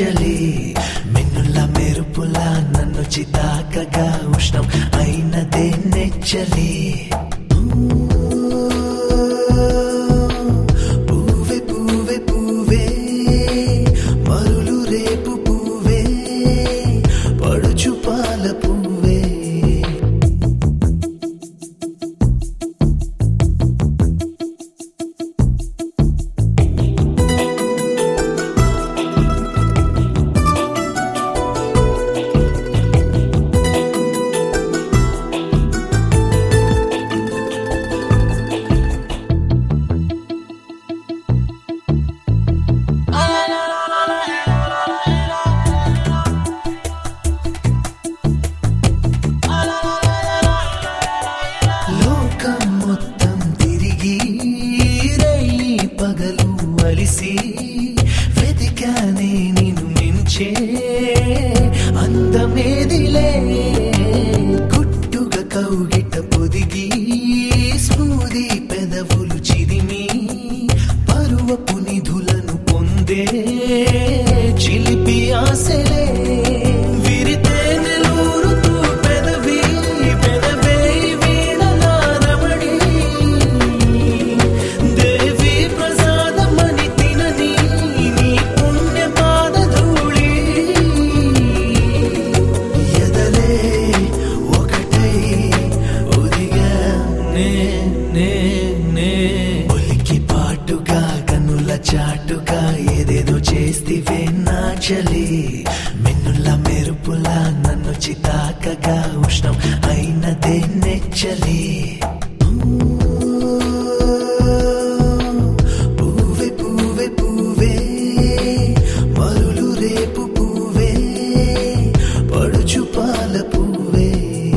చలి మిన్నుల మెరుపుల నన్ను చితాకగా ఉష్ణం అయినదే నెచ్చలి పూవే పూవే పూవే మరులు రేపు పూవే పడుచు పాల పూవే లోకం మొత్తం తిరిగి రేయి పగలు అలిసి వెతికానే నిన్ను మించే అందమేదిలే గుట్టుగా కౌగిట పొదిగి స్మూది పెదవులు చిదిమి పరువపు నిధులను పొందే చిలిపి ఆశలే విరితే నెలూరుతూ పెదవి పెదవే వీణనాదమడి దేవి ప్రసాదమని తినని నీ పుణ్య పాదధూళి ఎదలే ఒకటై ఒదిగా నే నే నే ఒలికి పాటుగా కన్నుల చాటుగా ఏదేదో చేస్తివే నా చలి మిన్నుల మెరుపుల నన్ను చితాకగా ఉష్ణం అయినదే నెచ్చలి పూవే పూవే పూవే మరులు రేపు పూవే పడుచు పాల పూవే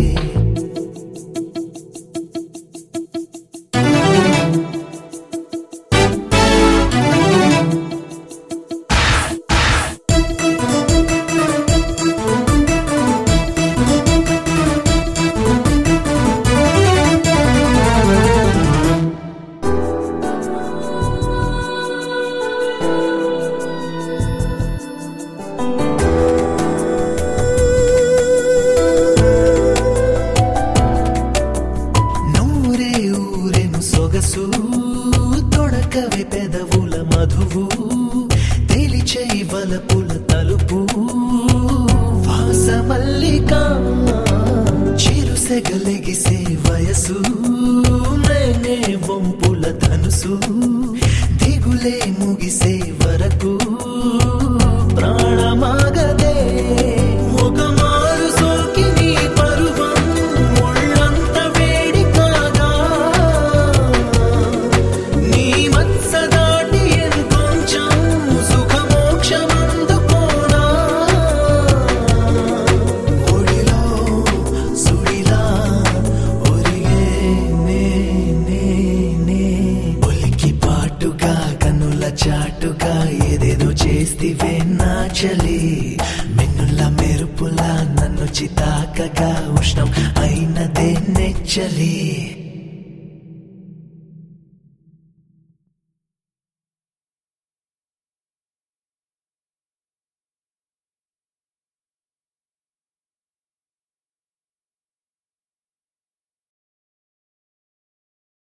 నూరే ఊరెను సొగసు తొడకవే పెదవుల మధువు తేలిచై వలపుల తలుపు వాసమల్లిక చిరుసెగలెగిసే వయసు మేనే వంపుల ధనుసు దిగులే ముగిసే వరకు ప్రాణమాగదే ఒక మారు సోకి నీ పరువం ముళ్ళంత వేడి కాగా నీ మత్స దాటి ఎంకొంచెం సుఖమోక్షమందుకోనా ఒడిలో సుడిలా ఒరిగే నే నే నే ఒలికి పాటుగా కన్నుల చాటుగా ఏదేదో చేస్తివే నా చలి మిన్నుల మెరుపుల నన్ను చితాకగా ఉష్ణం అయినదే నెచ్చలి